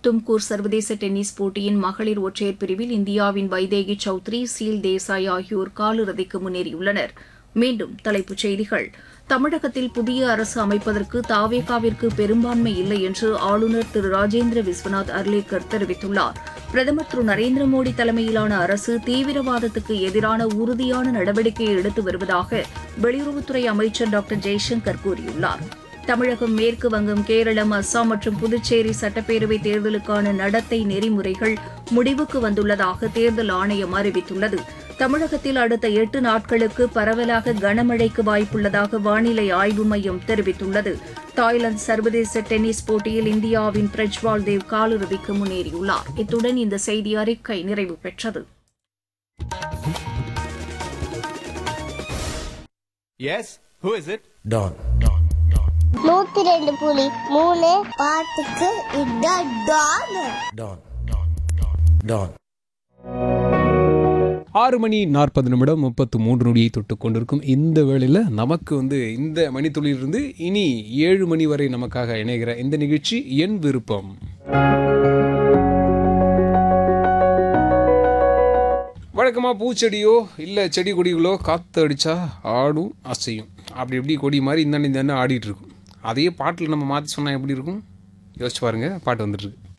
தும்கூர் சர்வதேச டென்னிஸ் போட்டியின் மகளிர் ஒற்றையர் பிரிவில் இந்தியாவின் வைதேகி சௌத்ரி சீல் தேசாய் ஆகியோர் காலிறுதிக்கு முன்னேறியுள்ளனர் மீண்டும் தலைப்புச் செய்திகள் தமிழகத்தில் புதிய அரசு அமைப்பதற்கு தாவேகாவிற்கு பெரும்பான்மை இல்லை என்று ஆளுநர் திரு ராஜேந்திர விஸ்வநாத் அர்லேக்கர் தெரிவித்துள்ளார் பிரதமர் திரு நரேந்திர மோடி தலைமையிலான அரசு தீவிரவாதத்துக்கு எதிரான உறுதியான நடவடிக்கையை எடுத்து வருவதாக வெளியுறவுத்துறை அமைச்சர் டாக்டர் ஜெய்சங்கர் கூறியுள்ளார் தமிழகம் மேற்கு வங்கம் கேரளம் அஸ்ஸாம் மற்றும் புதுச்சேரி சட்டப்பேரவை தேர்தலுக்கான நடத்தை நெறிமுறைகள் முடிவுக்கு வந்துள்ளதாக தேர்தல் ஆணையம் அறிவித்துள்ளது தமிழகத்தில் அடுத்த எட்டு நாட்களுக்கு பரவலாக கனமழைக்கு வாய்ப்புள்ளதாக வானிலை ஆய்வு மையம் தெரிவித்துள்ளது தாய்லாந்து சர்வதேச டென்னிஸ் போட்டியில் இந்தியாவின் பிரஜ்வால் தேவ் காலிறுதிக்கு முன்னேறியுள்ளார் இத்துடன் இந்த செய்தி அறிக்கை நிறைவு பெற்றது Yes? Who is it? Don. நூத்தி ரெண்டு புலி மூணு பாட்டுக்கு இதான் டான் Don. Don. ஆறு மணி நாற்பது நிமிடம் முப்பத்து மூன்று நொடியை தொட்டு கொண்டிருக்கும் இந்த வேளையில் நமக்கு வந்து இந்த மணித்துளியிலிருந்து இனி ஏழு மணி வரை நமக்காக இணைகிற இந்த நிகழ்ச்சி என் விருப்பம் வழக்கமாக பூச்செடியோ இல்லை செடி கொடிகளோ காற்று அடித்தா ஆடும் அசையும் அப்படி எப்படி கொடி மாதிரி இந்த இந்த ஆடிட்டு இருக்கும் அதையே பாட்டில் நம்ம மாற்றி சொன்னால் எப்படி இருக்கும் யோசிச்சு பாருங்க பாட்டு வந்துட்டு இருக்கு